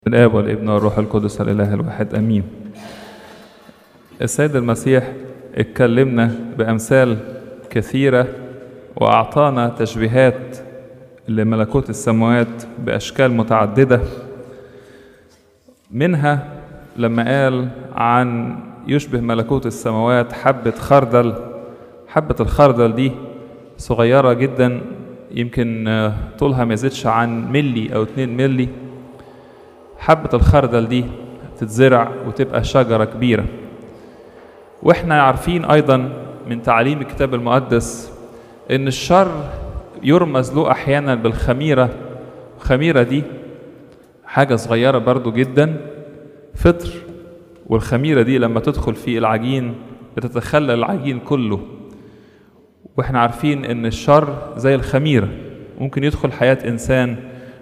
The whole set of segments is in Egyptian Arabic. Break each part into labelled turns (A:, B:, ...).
A: الآب والابن والروح القدس الإله الواحد آمين السيد المسيح اتكلمنا بأمثال كثيرة وأعطانا تشبيهات لملكوت السماوات بأشكال متعددة منها لما قال عن يشبه ملكوت السماوات حبة خردل حبة الخردل دي صغيرة جدا يمكن طولها ما يزيدش عن ملي أو اتنين ملي حبة الخردل دي تتزرع وتبقى شجرة كبيرة واحنا عارفين أيضا من تعليم الكتاب المقدس إن الشر يرمز له أحيانا بالخميرة الخميرة دي حاجة صغيرة برضو جدا فطر والخميرة دي لما تدخل في العجين بتتخلى العجين كله واحنا عارفين ان الشر زي الخميرة ممكن يدخل حياة انسان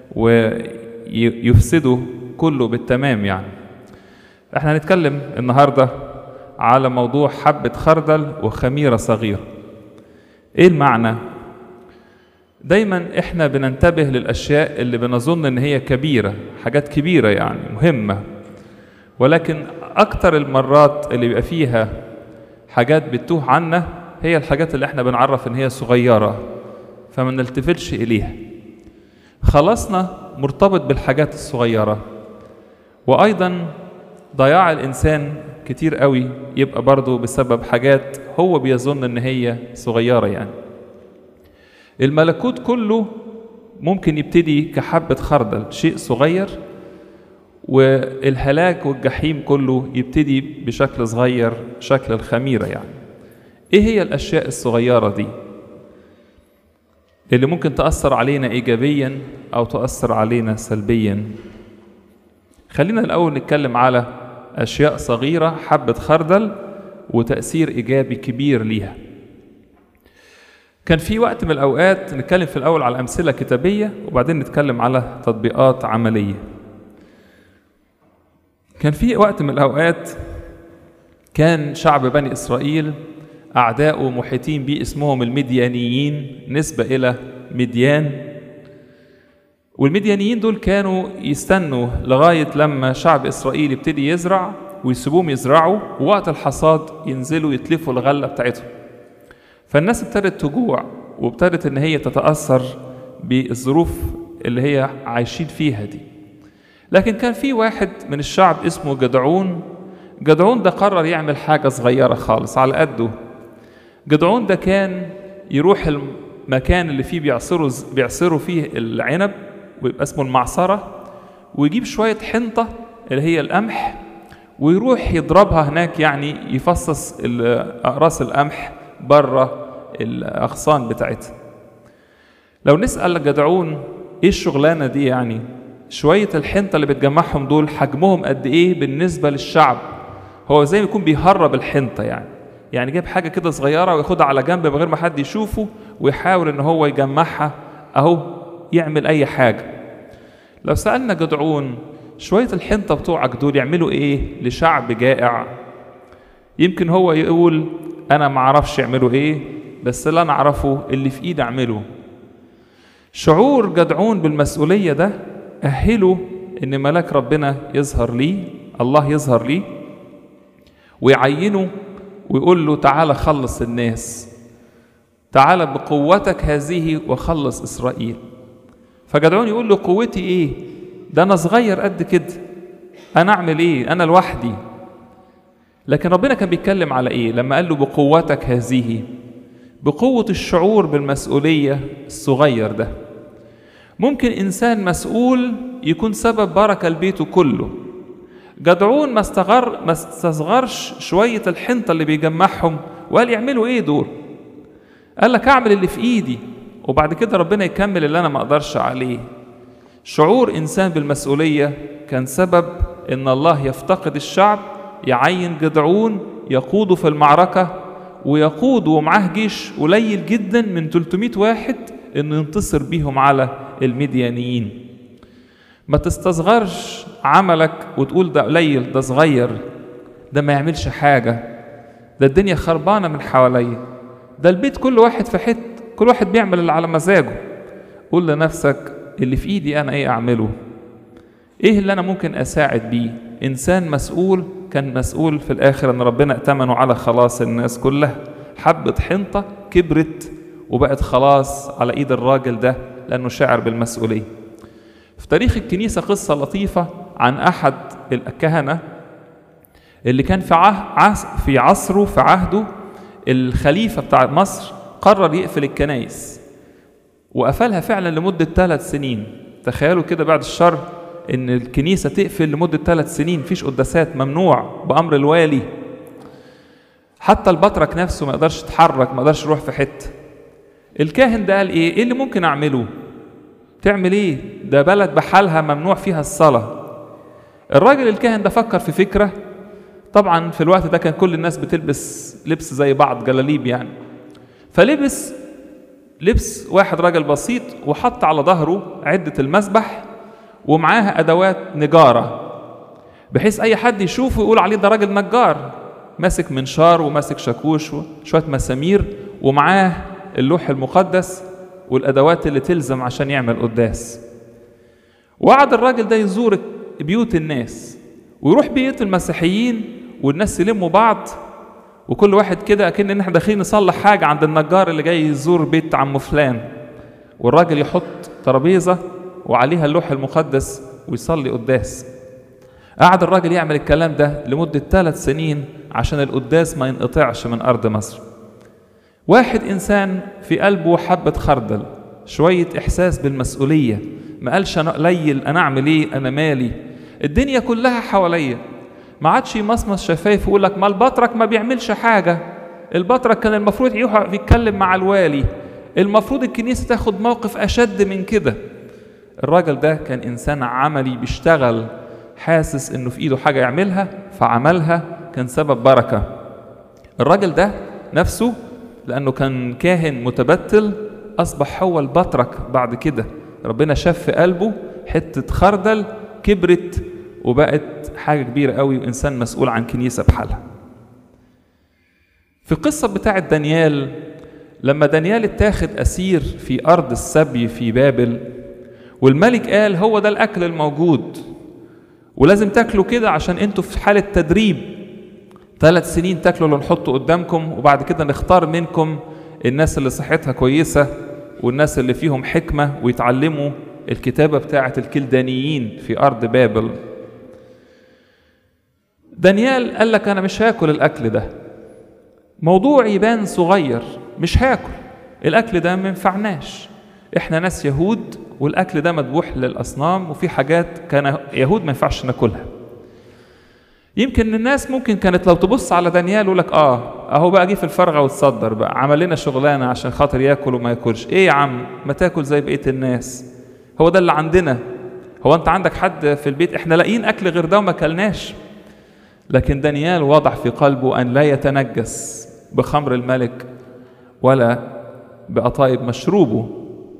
A: ويفسده كله بالتمام يعني احنا هنتكلم النهاردة على موضوع حبة خردل وخميرة صغيرة ايه المعنى دايما احنا بننتبه للاشياء اللي بنظن ان هي كبيرة حاجات كبيرة يعني مهمة ولكن اكتر المرات اللي بيبقى فيها حاجات بتوه عنا هي الحاجات اللي احنا بنعرف ان هي صغيرة فما نلتفتش اليها خلاصنا مرتبط بالحاجات الصغيرة وايضا ضياع الانسان كتير قوي يبقى برضه بسبب حاجات هو بيظن ان هي صغيرة يعني الملكوت كله ممكن يبتدي كحبة خردل شيء صغير والهلاك والجحيم كله يبتدي بشكل صغير شكل الخميرة يعني ايه هي الاشياء الصغيرة دي اللي ممكن تأثر علينا ايجابيا او تأثر علينا سلبيا خلينا الاول نتكلم على اشياء صغيرة حبة خردل وتأثير ايجابي كبير ليها كان في وقت من الأوقات نتكلم في الأول على أمثلة كتابية وبعدين نتكلم على تطبيقات عملية كان في وقت من الأوقات كان شعب بني إسرائيل أعداؤه محيطين بيه اسمهم المديانيين نسبة إلى مديان والمديانيين دول كانوا يستنوا لغاية لما شعب إسرائيل يبتدي يزرع ويسيبوهم يزرعوا ووقت الحصاد ينزلوا يتلفوا الغلة بتاعتهم فالناس ابتدت تجوع وابتدت ان هي تتاثر بالظروف اللي هي عايشين فيها دي لكن كان في واحد من الشعب اسمه جدعون جدعون ده قرر يعمل حاجة صغيرة خالص على قده جدعون ده كان يروح المكان اللي فيه بيعصروا بيعصروا فيه العنب ويبقى اسمه المعصرة ويجيب شوية حنطة اللي هي القمح ويروح يضربها هناك يعني يفصص أقراص القمح بره الاغصان بتاعتها لو نسال جدعون ايه الشغلانه دي يعني شويه الحنطه اللي بتجمعهم دول حجمهم قد ايه بالنسبه للشعب هو زي ما يكون بيهرب الحنطه يعني يعني جايب حاجه كده صغيره وياخدها على جنب من غير ما حد يشوفه ويحاول ان هو يجمعها اهو يعمل اي حاجه لو سالنا جدعون شويه الحنطه بتوعك دول يعملوا ايه لشعب جائع يمكن هو يقول انا ما اعرفش يعملوا ايه بس اللي انا اعرفه اللي في ايدي اعمله شعور جدعون بالمسؤوليه ده اهله ان ملاك ربنا يظهر ليه الله يظهر ليه ويعينه ويقول له تعالى خلص الناس تعالى بقوتك هذه وخلص اسرائيل فجدعون يقول له قوتي ايه ده انا صغير قد كده انا اعمل ايه انا لوحدي لكن ربنا كان بيتكلم على ايه لما قال له بقوتك هذه بقوة الشعور بالمسؤولية الصغير ده ممكن إنسان مسؤول يكون سبب بركة لبيته كله جدعون ما استغر ما استصغرش شوية الحنطة اللي بيجمعهم وقال يعملوا ايه دول قال لك اعمل اللي في ايدي وبعد كده ربنا يكمل اللي انا ما اقدرش عليه شعور انسان بالمسؤولية كان سبب ان الله يفتقد الشعب يعين جدعون يقوده في المعركة ويقود ومعاه جيش قليل جدا من 300 واحد انه ينتصر بيهم على المديانيين ما تستصغرش عملك وتقول ده قليل ده صغير ده ما يعملش حاجة ده الدنيا خربانة من حواليا ده البيت كل واحد في حت كل واحد بيعمل اللي على مزاجه قول لنفسك اللي في ايدي انا ايه اعمله ايه اللي انا ممكن اساعد بيه انسان مسؤول كان مسؤول في الاخر ان ربنا ائتمنه على خلاص الناس كلها حبة حنطة كبرت وبقت خلاص على ايد الراجل ده لانه شاعر بالمسؤولية في تاريخ الكنيسة قصة لطيفة عن احد الكهنة اللي كان في عص في عصره في عهده الخليفة بتاع مصر قرر يقفل الكنايس وقفلها فعلا لمدة ثلاث سنين تخيلوا كده بعد الشر ان الكنيسة تقفل لمدة ثلاث سنين مفيش قداسات ممنوع بأمر الوالي حتى البطرك نفسه ما يقدرش يتحرك ما يقدرش يروح في حتة الكاهن ده قال ايه ايه اللي ممكن اعمله تعمل ايه ده بلد بحالها ممنوع فيها الصلاة الراجل الكاهن ده فكر في فكرة طبعا في الوقت ده كان كل الناس بتلبس لبس زي بعض جلاليب يعني فلبس لبس واحد راجل بسيط وحط على ظهره عدة المسبح ومعاها أدوات نجارة بحيث أي حد يشوفه يقول عليه ده راجل نجار ماسك منشار وماسك شاكوش وشوية مسامير ومعاه اللوح المقدس والأدوات اللي تلزم عشان يعمل قداس وقعد الراجل ده يزور بيوت الناس ويروح بيوت المسيحيين والناس يلموا بعض وكل واحد كده اكن ان احنا داخلين نصلح حاجه عند النجار اللي جاي يزور بيت عم فلان والراجل يحط ترابيزه وعليها اللوح المقدس ويصلي قداس قعد الراجل يعمل الكلام ده لمدة ثلاث سنين عشان القداس ما ينقطعش من أرض مصر واحد إنسان في قلبه حبة خردل شوية إحساس بالمسؤولية ما قالش أنا قليل أنا أعمل إيه أنا مالي الدنيا كلها حواليا ما عادش يمصمص شفايف ويقول لك ما البطرك ما بيعملش حاجة البطرك كان المفروض يروح يتكلم مع الوالي المفروض الكنيسة تاخد موقف أشد من كده الراجل ده كان إنسان عملي بيشتغل حاسس إنه في إيده حاجة يعملها فعملها كان سبب بركة الراجل ده نفسه لأنه كان كاهن متبتل أصبح هو البطرك بعد كده ربنا شاف في قلبه حتة خردل كبرت وبقت حاجة كبيرة قوي وإنسان مسؤول عن كنيسة بحالها في القصة بتاعة دانيال لما دانيال اتاخد أسير في أرض السبي في بابل والملك قال هو ده الأكل الموجود ولازم تاكلوا كده عشان انتوا في حالة تدريب ثلاث سنين تاكلوا اللي نحطه قدامكم وبعد كده نختار منكم الناس اللي صحتها كويسة والناس اللي فيهم حكمة ويتعلموا الكتابة بتاعة الكلدانيين في أرض بابل دانيال قال لك أنا مش هاكل الأكل ده موضوع يبان صغير مش هاكل الأكل ده ما ينفعناش إحنا ناس يهود والأكل ده مذبوح للأصنام وفي حاجات كان يهود ما ينفعش ناكلها يمكن الناس ممكن كانت لو تبص على دانيال يقول لك اه اهو بقى جه في الفرغه وتصدر بقى عمل لنا شغلانه عشان خاطر ياكل وما ياكلش ايه يا عم ما تاكل زي بقيه الناس هو ده اللي عندنا هو انت عندك حد في البيت احنا لاقيين اكل غير ده وما اكلناش لكن دانيال وضع في قلبه ان لا يتنجس بخمر الملك ولا بقطايب مشروبه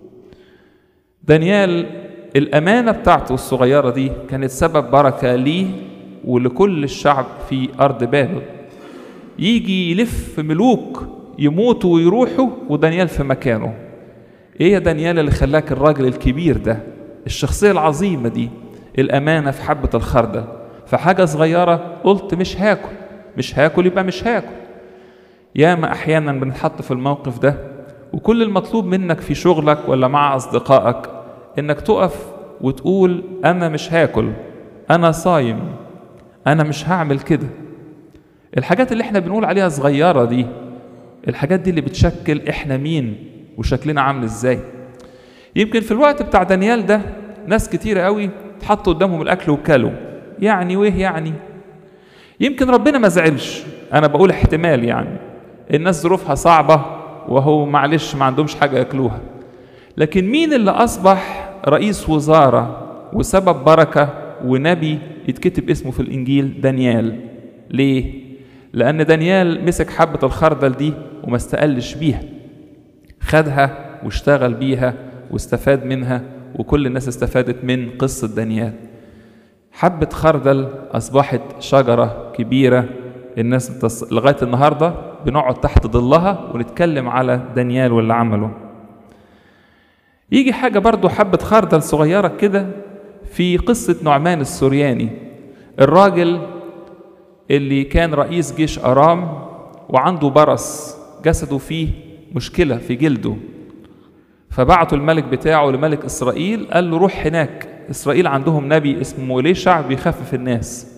A: دانيال الامانه بتاعته الصغيره دي كانت سبب بركه ليه ولكل الشعب في أرض بابل يجي يلف ملوك يموتوا ويروحوا ودانيال في مكانه ايه يا دانيال اللي خلاك الراجل الكبير ده الشخصية العظيمة دي الأمانة في حبة الخردل فحاجة صغيرة قلت مش هاكل مش هاكل يبقى مش هاكل ياما أحيانا بنتحط في الموقف ده وكل المطلوب منك في شغلك ولا مع أصدقائك إنك تقف وتقول أنا مش هاكل أنا صايم انا مش هعمل كده الحاجات اللي احنا بنقول عليها صغيرة دي الحاجات دي اللي بتشكل احنا مين وشكلنا عامل ازاي يمكن في الوقت بتاع دانيال ده ناس كتيرة قوي اتحط قدامهم الاكل وكلوا يعني وايه يعني يمكن ربنا ما زعلش انا بقول احتمال يعني الناس ظروفها صعبة وهو معلش ما عندهمش حاجة ياكلوها لكن مين اللي اصبح رئيس وزارة وسبب بركة ونبي يتكتب اسمه في الإنجيل دانيال ليه؟ لأن دانيال مسك حبة الخردل دي وما استقلش بيها خدها واشتغل بيها واستفاد منها وكل الناس استفادت من قصة دانيال حبة خردل أصبحت شجرة كبيرة الناس بتص... لغاية النهاردة بنقعد تحت ظلها ونتكلم على دانيال واللي عمله يجي حاجة برضو حبة خردل صغيرة كده في قصة نعمان السورياني الراجل اللي كان رئيس جيش أرام وعنده برص جسده فيه مشكلة في جلده فبعتوا الملك بتاعه لملك إسرائيل قال له روح هناك إسرائيل عندهم نبي اسمه ليشع بيخفف الناس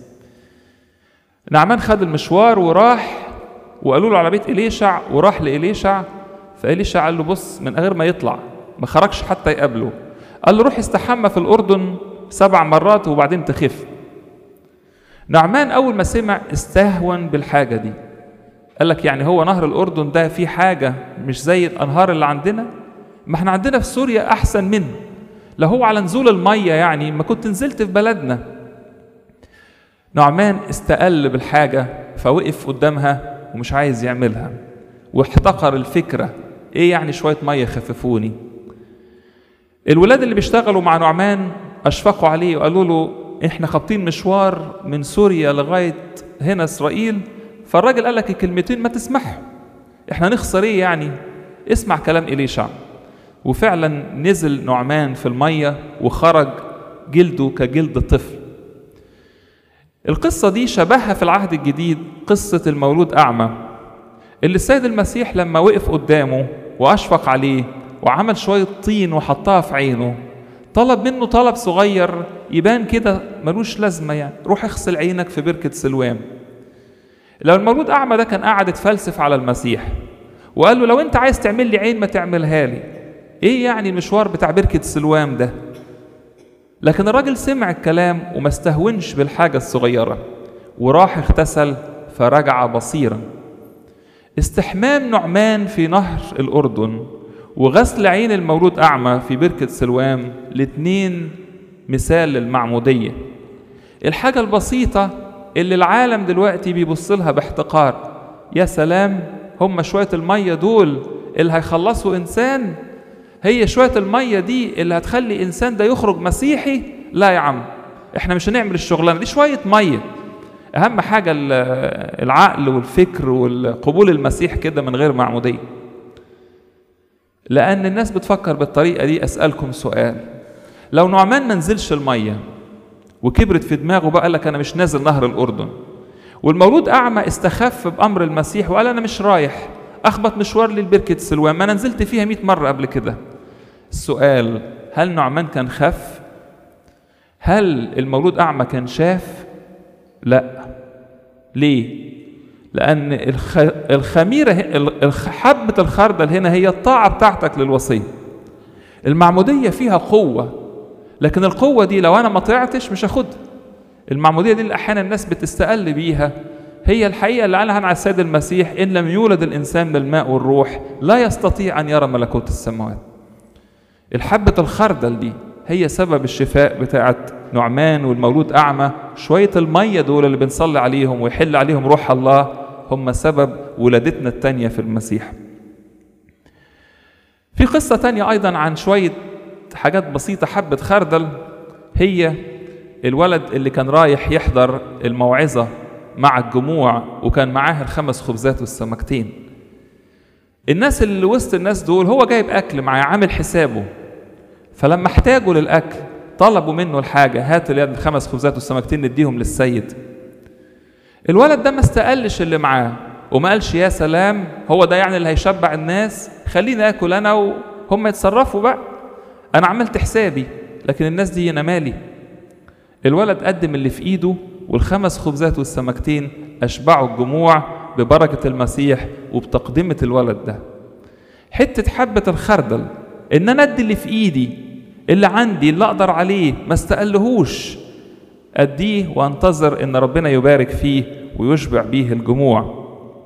A: نعمان خد المشوار وراح وقالوا له على بيت إليشع وراح لإليشع فإليشع قال له بص من غير ما يطلع ما خرجش حتى يقابله قال له روح استحمى في الأردن سبع مرات وبعدين تخف نعمان أول ما سمع استهون بالحاجة دي قال لك يعني هو نهر الأردن ده فيه حاجة مش زي الأنهار اللي عندنا ما احنا عندنا في سوريا أحسن منه لو هو على نزول المية يعني ما كنت نزلت في بلدنا نعمان استقل بالحاجة فوقف قدامها ومش عايز يعملها واحتقر الفكرة ايه يعني شوية مية خففوني الولاد اللي بيشتغلوا مع نعمان أشفقوا عليه وقالوا له احنا خابطين مشوار من سوريا لغاية هنا إسرائيل فالراجل قال لك الكلمتين ما تسمعهم احنا نخسر ايه يعني اسمع كلام إليشع وفعلا نزل نعمان في المية وخرج جلده كجلد طفل القصة دي شبهها في العهد الجديد قصة المولود أعمى اللي السيد المسيح لما وقف قدامه وأشفق عليه وعمل شوية طين وحطها في عينه طلب منه طلب صغير يبان كده ملوش لازمة يعني روح اغسل عينك في بركة سلوام لو المولود أعمى ده كان قاعد يتفلسف على المسيح وقال له لو أنت عايز تعمل لي عين ما تعملها لي إيه يعني المشوار بتاع بركة سلوام ده لكن الراجل سمع الكلام وما استهونش بالحاجة الصغيرة وراح اغتسل فرجع بصيرا استحمام نعمان في نهر الأردن وغسل عين المولود أعمى في بركة سلوام الاتنين مثال للمعمودية الحاجة البسيطة اللي العالم دلوقتي بيبص لها باحتقار يا سلام هم شوية المية دول اللي هيخلصوا إنسان هي شوية المية دي اللي هتخلي إنسان ده يخرج مسيحي لا يا عم احنا مش هنعمل الشغلانة دي شوية مية أهم حاجة العقل والفكر والقبول المسيح كده من غير معمودية لأن الناس بتفكر بالطريقة دي أسألكم سؤال لو نعمان ما نزلش المية وكبرت في دماغه بقى لك أنا مش نازل نهر الأردن والمولود أعمى استخف بأمر المسيح وقال أنا مش رايح أخبط مشوار لي لبركة سلوان ما أنا نزلت فيها مئة مرة قبل كده السؤال هل نعمان كان خف هل المولود أعمى كان شاف لا ليه لأن الخ... الخميرة حبة الخردل هنا هي الطاعة بتاعتك للوصية المعمودية فيها قوة لكن القوة دي لو أنا ما طيعتش مش هاخدها المعمودية دي اللي أحيانا الناس بتستقل بيها هي الحقيقة اللي قالها عن السيد المسيح إن لم يولد الإنسان من الماء والروح لا يستطيع أن يرى ملكوت السماوات الحبة الخردل دي هي سبب الشفاء بتاعت نعمان والمولود أعمى شوية المية دول اللي بنصلي عليهم ويحل عليهم روح الله هم سبب ولادتنا التانية في المسيح في قصة تانية أيضا عن شوية حاجات بسيطة حبة خردل هي الولد اللي كان رايح يحضر الموعظة مع الجموع وكان معاه الخمس خبزات والسمكتين الناس اللي وسط الناس دول هو جايب أكل معاه عامل حسابه فلما احتاجوا للأكل طلبوا منه الحاجة هات اليد الخمس خبزات والسمكتين نديهم للسيد الولد ده ما استقلش اللي معاه وما قالش يا سلام هو ده يعني اللي هيشبع الناس خليني اكل انا وهم يتصرفوا بقى انا عملت حسابي لكن الناس دي انا مالي الولد قدم اللي في ايده والخمس خبزات والسمكتين اشبعوا الجموع ببركة المسيح وبتقدمة الولد ده حتة حبة الخردل ان انا ادي اللي في ايدي اللي عندي اللي اقدر عليه ما استقلهوش اديه وانتظر ان ربنا يبارك فيه ويشبع بيه الجموع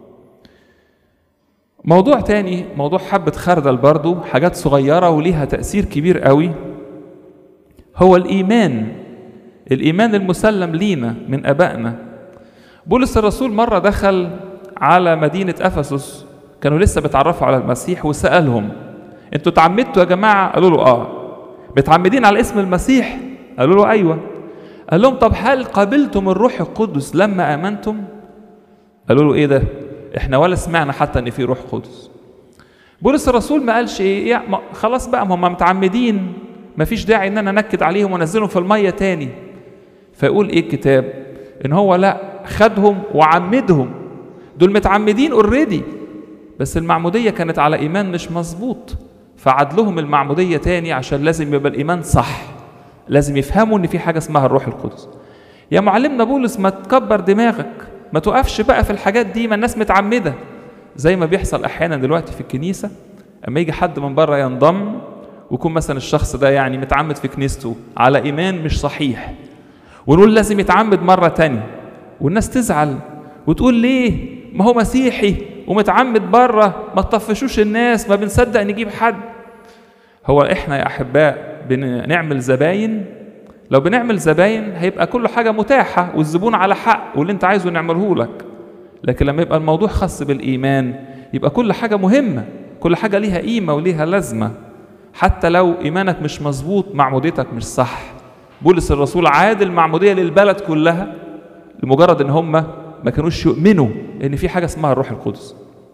A: موضوع تاني موضوع حبة خردل برضو حاجات صغيرة وليها تأثير كبير قوي هو الإيمان الإيمان المسلم لينا من أبائنا بولس الرسول مرة دخل على مدينة أفسس كانوا لسه بيتعرفوا على المسيح وسألهم انتوا اتعمدتوا يا جماعة قالوا له اه متعمدين على اسم المسيح قالوا له ايوه قال لهم طب هل قبلتم الروح القدس لما امنتم قالوا له ايه ده احنا ولا سمعنا حتى ان في روح قدس بولس الرسول ما قالش ايه يا خلاص بقى هم متعمدين مفيش داعي ان انا انكد عليهم وانزلهم في الميه تاني فيقول ايه الكتاب ان هو لا خدهم وعمدهم دول متعمدين اوريدي بس المعموديه كانت على ايمان مش مظبوط فعد لهم المعموديه تاني عشان لازم يبقى الايمان صح لازم يفهموا ان في حاجه اسمها الروح القدس يا معلمنا بولس ما تكبر دماغك ما توقفش بقى في الحاجات دي ما الناس متعمده زي ما بيحصل احيانا دلوقتي في الكنيسه اما يجي حد من بره ينضم ويكون مثلا الشخص ده يعني متعمد في كنيسته على ايمان مش صحيح ونقول لازم يتعمد مره تانية والناس تزعل وتقول ليه ما هو مسيحي ومتعمد بره ما تطفشوش الناس ما بنصدق نجيب حد هو احنا يا احباء بنعمل زباين لو بنعمل زباين هيبقى كل حاجه متاحه والزبون على حق واللي انت عايزه نعمله لك لكن لما يبقى الموضوع خاص بالايمان يبقى كل حاجه مهمه كل حاجه ليها قيمه وليها لازمه حتى لو ايمانك مش مظبوط معموديتك مش صح بولس الرسول عاد المعموديه للبلد كلها لمجرد ان هم ما كانوش يؤمنوا ان في حاجه اسمها الروح القدس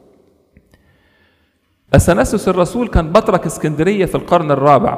A: اثناسيوس الرسول كان بطرك اسكندريه في القرن الرابع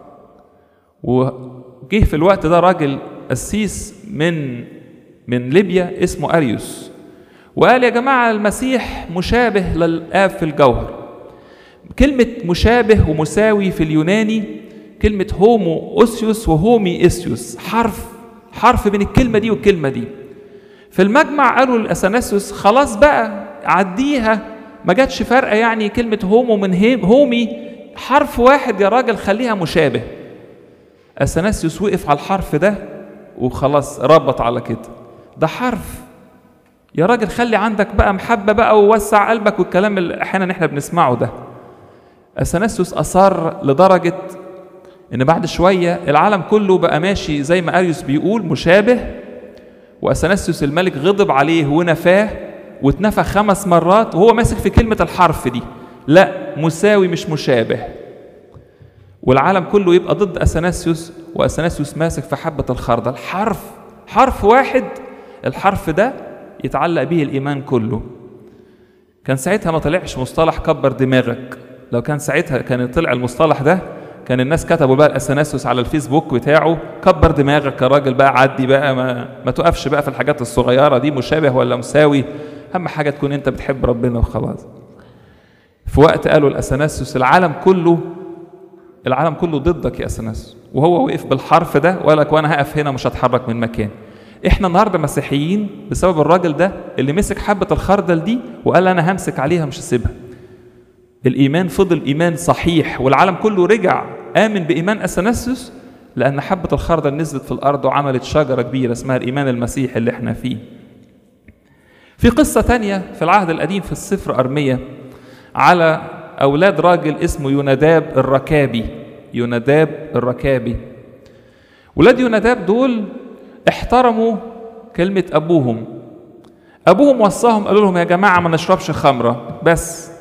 A: وجه في الوقت ده راجل قسيس من من ليبيا اسمه اريوس وقال يا جماعه المسيح مشابه للاب في الجوهر كلمه مشابه ومساوي في اليوناني كلمه هومو اوسيوس وهومي اسيوس حرف حرف بين الكلمه دي والكلمه دي في المجمع قالوا لاثناسيوس خلاص بقى عديها ما جاتش فرقه يعني كلمه هومو من هيم هومي حرف واحد يا راجل خليها مشابه اثناسيوس وقف على الحرف ده وخلاص ربط على كده ده حرف يا راجل خلي عندك بقى محبه بقى ووسع قلبك والكلام اللي احيانا احنا بنسمعه ده اثناسيوس اصر لدرجه ان بعد شويه العالم كله بقى ماشي زي ما اريوس بيقول مشابه واثناسيوس الملك غضب عليه ونفاه واتنفى خمس مرات وهو ماسك في كلمه الحرف دي لا مساوي مش مشابه والعالم كله يبقى ضد اثناسيوس واثناسيوس ماسك في حبه الخردل حرف حرف واحد الحرف ده يتعلق به الايمان كله كان ساعتها ما طلعش مصطلح كبر دماغك لو كان ساعتها كان طلع المصطلح ده كان الناس كتبوا بقى الاثناسيوس على الفيسبوك بتاعه كبر دماغك يا راجل بقى عدي بقى ما, ما تقفش بقى في الحاجات الصغيره دي مشابه ولا مساوي اهم حاجه تكون انت بتحب ربنا وخلاص في وقت قالوا الاثناسيوس العالم كله العالم كله ضدك يا اثناسيوس وهو وقف بالحرف ده وقال لك وانا هقف هنا مش هتحرك من مكاني احنا النهارده مسيحيين بسبب الراجل ده اللي مسك حبه الخردل دي وقال انا همسك عليها مش هسيبها الايمان فضل ايمان صحيح والعالم كله رجع امن بايمان اثناسيوس لان حبه الخردل نزلت في الارض وعملت شجره كبيره اسمها الايمان المسيحي اللي احنا فيه في قصة تانية في العهد القديم في السفر أرمية على أولاد راجل اسمه يوناداب الركابي يوناداب الركابي ولاد يوناداب دول احترموا كلمة أبوهم أبوهم وصاهم قالوا لهم يا جماعة ما نشربش خمرة بس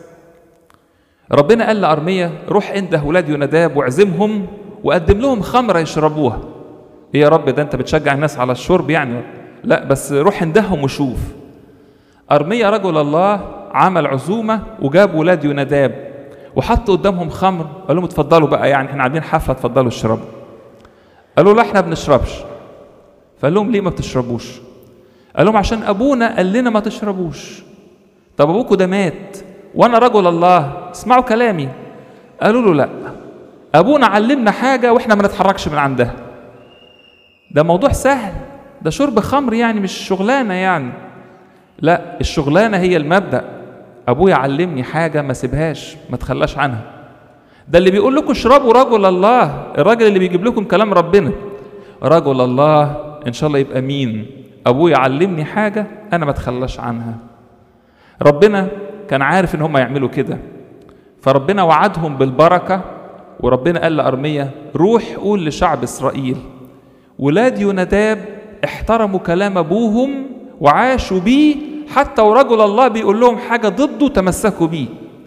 A: ربنا قال لأرمية روح انده ولاد يوناداب واعزمهم وقدم لهم خمرة يشربوها ايه يا رب ده انت بتشجع الناس على الشرب يعني لا بس روح اندههم وشوف أرمية رجل الله عمل عزومة وجاب ولاد يوناداب وحط قدامهم خمر قال لهم اتفضلوا بقى يعني احنا عاملين حفلة اتفضلوا اشربوا قالوا لا احنا بنشربش فقال لهم ليه ما بتشربوش قال لهم عشان ابونا قال لنا ما تشربوش طب ابوكوا ده مات وانا رجل الله اسمعوا كلامي قالوا له لا ابونا علمنا حاجة واحنا ما نتحركش من عندها ده موضوع سهل ده شرب خمر يعني مش شغلانة يعني لا الشغلانة هي المبدأ أبويا علمني حاجة ما سيبهاش ما تخلاش عنها ده اللي بيقول لكم اشربوا رجل الله الراجل اللي بيجيب لكم كلام ربنا رجل الله إن شاء الله يبقى مين أبويا علمني حاجة أنا ما تخلاش عنها ربنا كان عارف إن هم يعملوا كده فربنا وعدهم بالبركة وربنا قال لأرمية روح قول لشعب إسرائيل ولاد يوناداب احترموا كلام أبوهم وعاشوا بيه حتى ورجل الله بيقول لهم حاجة ضده تمسكوا بيه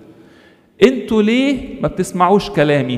A: انتوا ليه ما بتسمعوش كلامي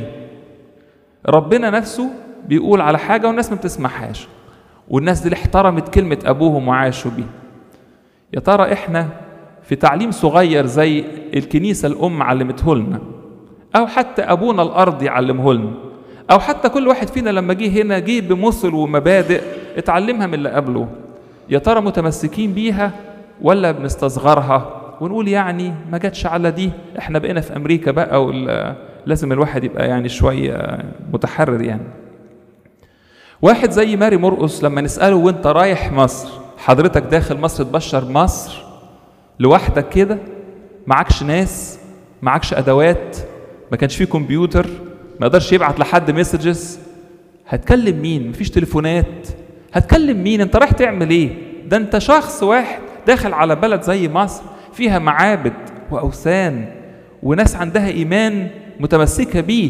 A: ربنا نفسه بيقول على حاجة والناس ما بتسمعهاش والناس دي اللي احترمت كلمة أبوهم وعاشوا بيه يا ترى احنا في تعليم صغير زي الكنيسة الأم علمته لنا أو حتى أبونا الأرض يعلمه لنا او حتى كل واحد فينا لما جه هنا جه بمثل ومبادئ اتعلمها من اللي قبله يا ترى متمسكين بيها ولا بنستصغرها ونقول يعني ما جاتش على دي احنا بقينا في امريكا بقى ولا لازم الواحد يبقى يعني شويه متحرر يعني واحد زي ماري مرقس لما نساله وانت رايح مصر حضرتك داخل مصر تبشر مصر لوحدك كده معكش ناس معكش ادوات ما كانش فيه كمبيوتر ما يقدرش يبعت لحد مسجز هتكلم مين مفيش تليفونات هتكلم مين انت رايح تعمل ايه ده انت شخص واحد داخل على بلد زي مصر فيها معابد واوثان وناس عندها ايمان متمسكه بيه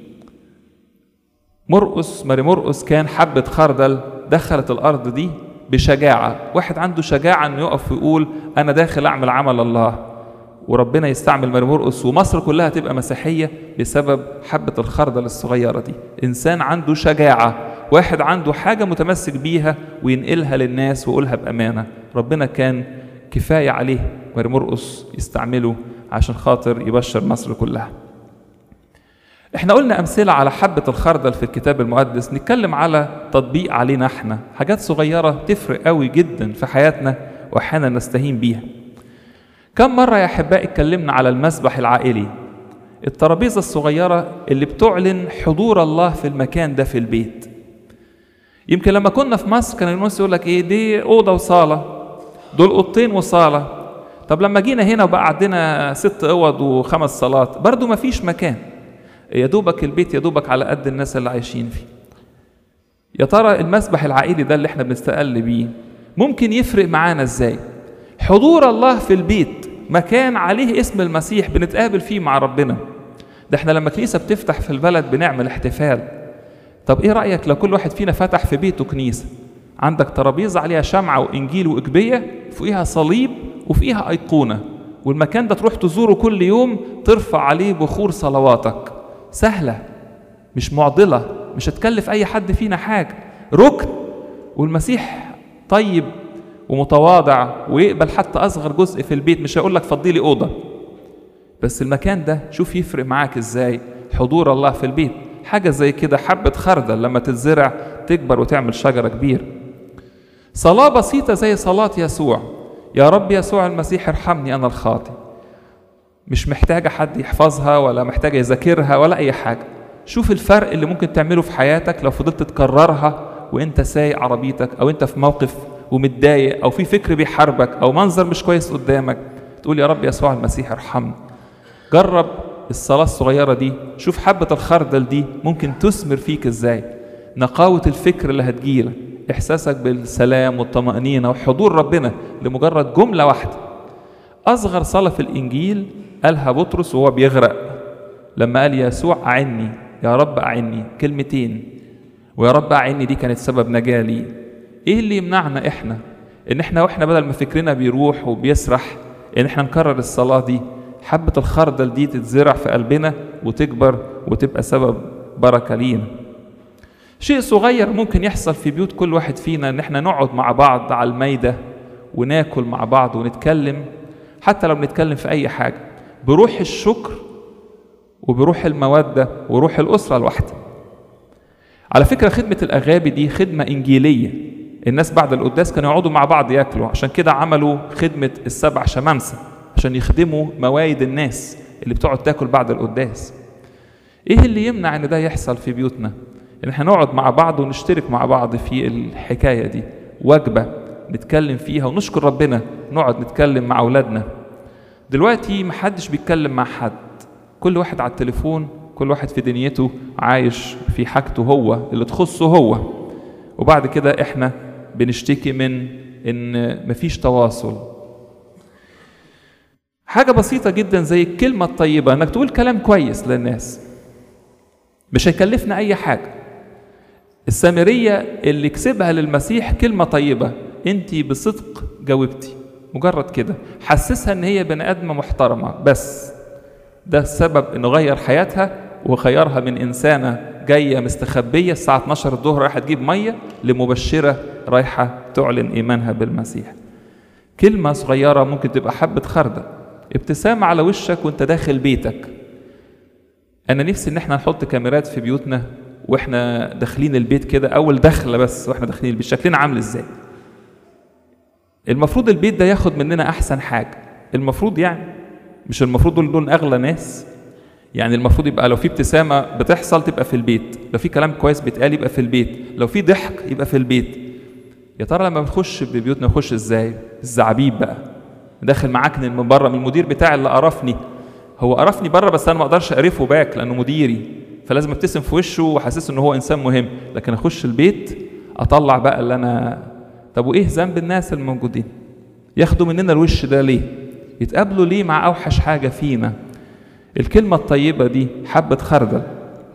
A: مرقس ماري مرقس كان حبة خردل دخلت الأرض دي بشجاعة واحد عنده شجاعة أنه يقف ويقول أنا داخل أعمل عمل الله وربنا يستعمل ماري مرقس ومصر كلها تبقى مسيحية بسبب حبة الخردل الصغيرة دي إنسان عنده شجاعة واحد عنده حاجة متمسك بيها وينقلها للناس ويقولها بأمانة ربنا كان كفاية عليه ماري مرقس يستعمله عشان خاطر يبشر مصر كلها احنا قلنا امثله على حبه الخردل في الكتاب المقدس نتكلم على تطبيق علينا احنا حاجات صغيره تفرق قوي جدا في حياتنا واحيانا نستهين بيها كم مره يا احبائي اتكلمنا على المسبح العائلي الترابيزه الصغيره اللي بتعلن حضور الله في المكان ده في البيت يمكن لما كنا في مصر كان الناس يقول لك ايه دي اوضه وصاله دول اوضتين وصاله طب لما جينا هنا وبقى عندنا ست اوض وخمس صالات برضو ما فيش مكان يا دوبك البيت يا دوبك على قد الناس اللي عايشين فيه يا ترى المسبح العائلي ده اللي احنا بنستقل بيه ممكن يفرق معانا ازاي حضور الله في البيت مكان عليه اسم المسيح بنتقابل فيه مع ربنا ده احنا لما كنيسه بتفتح في البلد بنعمل احتفال طب ايه رايك لو كل واحد فينا فتح في بيته كنيسه عندك ترابيزه عليها شمعه وانجيل واجبيه فوقيها صليب وفيها ايقونه والمكان ده تروح تزوره كل يوم ترفع عليه بخور صلواتك سهلة مش معضلة مش هتكلف أي حد فينا حاجة ركن والمسيح طيب ومتواضع ويقبل حتى أصغر جزء في البيت مش هيقول لك فضي لي أوضة بس المكان ده شوف يفرق معاك إزاي حضور الله في البيت حاجة زي كده حبة خردل لما تتزرع تكبر وتعمل شجرة كبيرة صلاة بسيطة زي صلاة يسوع يا رب يسوع المسيح ارحمني أنا الخاطئ مش محتاجة حد يحفظها ولا محتاجة يذاكرها ولا أي حاجة شوف الفرق اللي ممكن تعمله في حياتك لو فضلت تكررها وانت سايق عربيتك او انت في موقف ومتضايق او في فكر بيحاربك او منظر مش كويس قدامك تقول يا رب يسوع المسيح ارحمني جرب الصلاة الصغيرة دي شوف حبة الخردل دي ممكن تثمر فيك ازاي نقاوة الفكر اللي هتجيلك احساسك بالسلام والطمأنينة وحضور ربنا لمجرد جملة واحدة أصغر صلاة في الإنجيل قالها بطرس وهو بيغرق لما قال يسوع أعني يا رب أعني كلمتين ويا رب أعني دي كانت سبب نجاة لي إيه اللي يمنعنا إحنا إن إحنا وإحنا بدل ما فكرنا بيروح وبيسرح إن إحنا نكرر الصلاة دي حبة الخردل دي تتزرع في قلبنا وتكبر وتبقى سبب بركة لينا شيء صغير ممكن يحصل في بيوت كل واحد فينا إن إحنا نقعد مع بعض على الميدة وناكل مع بعض ونتكلم حتى لو بنتكلم في أي حاجة بروح الشكر وبروح المودة وروح الأسرة الواحدة على فكرة خدمة الأغابي دي خدمة إنجيلية الناس بعد القداس كانوا يقعدوا مع بعض ياكلوا عشان كده عملوا خدمة السبع شمامسة عشان يخدموا موايد الناس اللي بتقعد تاكل بعد القداس ايه اللي يمنع ان ده يحصل في بيوتنا ان احنا نقعد مع بعض ونشترك مع بعض في الحكاية دي وجبة نتكلم فيها ونشكر ربنا نقعد نتكلم مع أولادنا دلوقتي محدش بيتكلم مع حد كل واحد على التليفون كل واحد في دنيته عايش في حاجته هو اللي تخصه هو وبعد كده احنا بنشتكي من ان مفيش تواصل حاجة بسيطة جدا زي الكلمة الطيبة انك تقول كلام كويس للناس مش هيكلفنا اي حاجة السامرية اللي كسبها للمسيح كلمة طيبة انت بصدق جاوبتي مجرد كده حسسها ان هي بني ادمه محترمه بس ده السبب انه غير حياتها وخيرها من انسانه جايه مستخبيه الساعه 12 الظهر رايحه تجيب ميه لمبشره رايحه تعلن ايمانها بالمسيح كلمه صغيره ممكن تبقى حبه خردل ابتسامه على وشك وانت داخل بيتك انا نفسي ان احنا نحط كاميرات في بيوتنا واحنا داخلين البيت كده اول دخله بس واحنا داخلين البيت شكلنا عامل ازاي المفروض البيت ده ياخد مننا احسن حاجه المفروض يعني مش المفروض دول دول اغلى ناس يعني المفروض يبقى لو في ابتسامه بتحصل تبقى في البيت لو في كلام كويس بيتقال يبقى في البيت لو في ضحك يبقى في البيت يا ترى لما بنخش ببيوتنا نخش ازاي الزعبيب بقى داخل معاكن من بره من المدير بتاعي اللي قرفني هو قرفني بره بس انا ما اقدرش اقرفه باك لانه مديري فلازم ابتسم في وشه واحسسه ان هو انسان مهم لكن اخش البيت اطلع بقى اللي انا طب وايه ذنب الناس الموجودين ياخدوا مننا الوش ده ليه يتقابلوا ليه مع اوحش حاجه فينا الكلمه الطيبه دي حبه خردل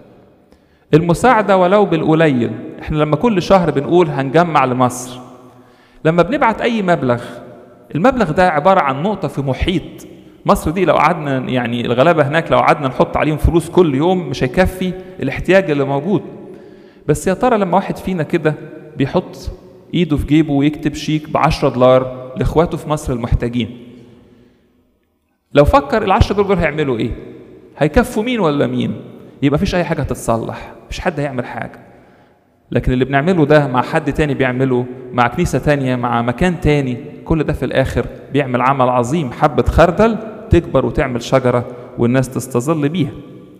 A: المساعده ولو بالقليل احنا لما كل شهر بنقول هنجمع لمصر لما بنبعت اي مبلغ المبلغ ده عباره عن نقطه في محيط مصر دي لو قعدنا يعني الغلابه هناك لو قعدنا نحط عليهم فلوس كل يوم مش هيكفي الاحتياج اللي موجود بس يا ترى لما واحد فينا كده بيحط ايده في جيبه ويكتب شيك ب 10 دولار لاخواته في مصر المحتاجين لو فكر ال 10 دولار دول هيعملوا ايه هيكفوا مين ولا مين يبقى مفيش اي حاجه هتتصلح مفيش حد هيعمل حاجه لكن اللي بنعمله ده مع حد تاني بيعمله مع كنيسة تانية مع مكان تاني كل ده في الآخر بيعمل عمل عظيم حبة خردل تكبر وتعمل شجرة والناس تستظل بيها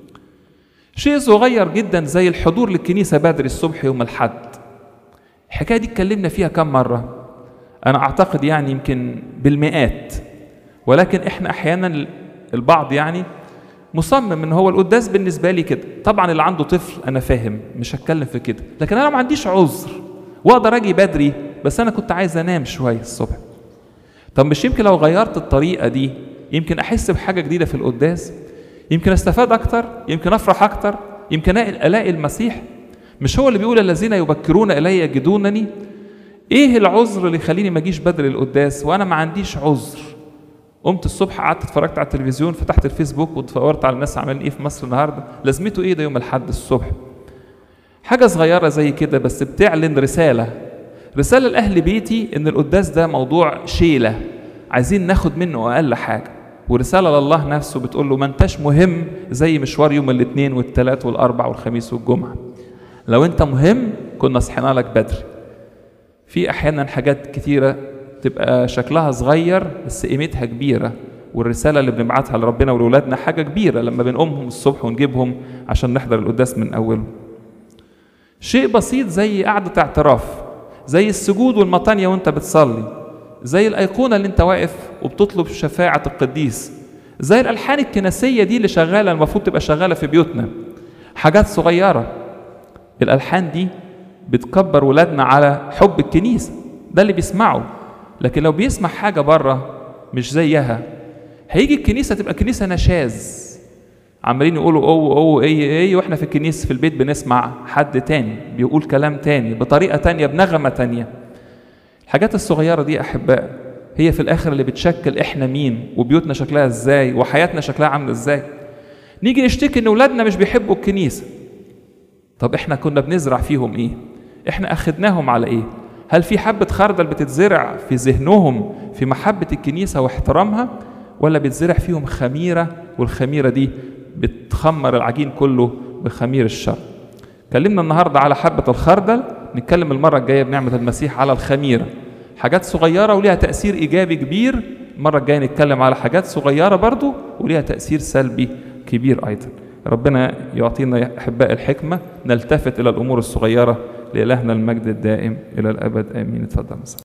A: شيء صغير جدا زي الحضور للكنيسة بدري الصبح يوم الحد الحكاية دي اتكلمنا فيها كم مرة أنا أعتقد يعني يمكن بالمئات ولكن إحنا أحيانا البعض يعني مصمم ان هو القداس بالنسبه لي كده طبعا اللي عنده طفل انا فاهم مش هتكلم في كده لكن انا ما عنديش عذر واقدر اجي بدري بس انا كنت عايز انام شويه الصبح طب مش يمكن لو غيرت الطريقه دي يمكن احس بحاجه جديده في القداس يمكن استفاد اكتر يمكن افرح اكتر يمكن الاقي المسيح مش هو اللي بيقول الذين يبكرون الي يجدونني ايه العذر اللي يخليني ما اجيش بدري القداس وانا ما عنديش عذر قمت الصبح قعدت اتفرجت على التلفزيون فتحت الفيسبوك واتفورت على الناس عاملين ايه في مصر النهارده لازمته ايه ده يوم الاحد الصبح حاجه صغيره زي كده بس بتعلن رساله رساله لاهل بيتي ان القداس ده موضوع شيله عايزين ناخد منه اقل حاجه ورساله لله نفسه بتقول له ما انتش مهم زي مشوار يوم الاثنين والثلاث والاربع والخميس والجمعه لو انت مهم كنا صحينا لك بدري في احيانا حاجات كتيره تبقى شكلها صغير بس قيمتها كبيرة والرسالة اللي بنبعتها لربنا ولولادنا حاجة كبيرة لما بنقومهم الصبح ونجيبهم عشان نحضر القداس من أوله شيء بسيط زي قعدة اعتراف زي السجود والمطانية وانت بتصلي زي الأيقونة اللي انت واقف وبتطلب شفاعة القديس زي الألحان الكنسية دي اللي شغالة المفروض تبقى شغالة في بيوتنا حاجات صغيرة الألحان دي بتكبر ولادنا على حب الكنيسة ده اللي بيسمعه لكن لو بيسمع حاجة بره مش زيها هيجي الكنيسة تبقى كنيسة نشاز عمالين يقولوا او او اي اي واحنا في الكنيسة في البيت بنسمع حد تاني بيقول كلام تاني بطريقة تانية بنغمة تانية الحاجات الصغيرة دي أحباء هي في الآخر اللي بتشكل إحنا مين وبيوتنا شكلها إزاي وحياتنا شكلها عاملة إزاي نيجي نشتكي إن أولادنا مش بيحبوا الكنيسة طب إحنا كنا بنزرع فيهم إيه؟ إحنا أخدناهم على إيه؟ هل في حبة خردل بتتزرع في ذهنهم في محبة الكنيسة واحترامها ولا بتزرع فيهم خميرة والخميرة دي بتخمر العجين كله بخمير الشر كلمنا النهاردة على حبة الخردل نتكلم المرة الجاية بنعمة المسيح على الخميرة حاجات صغيرة وليها تأثير إيجابي كبير المرة الجاية نتكلم على حاجات صغيرة برضو وليها تأثير سلبي كبير أيضا ربنا يعطينا أحباء الحكمة نلتفت إلى الأمور الصغيرة لإلهنا المجد الدائم إلى الأبد آمين اتفضل مساء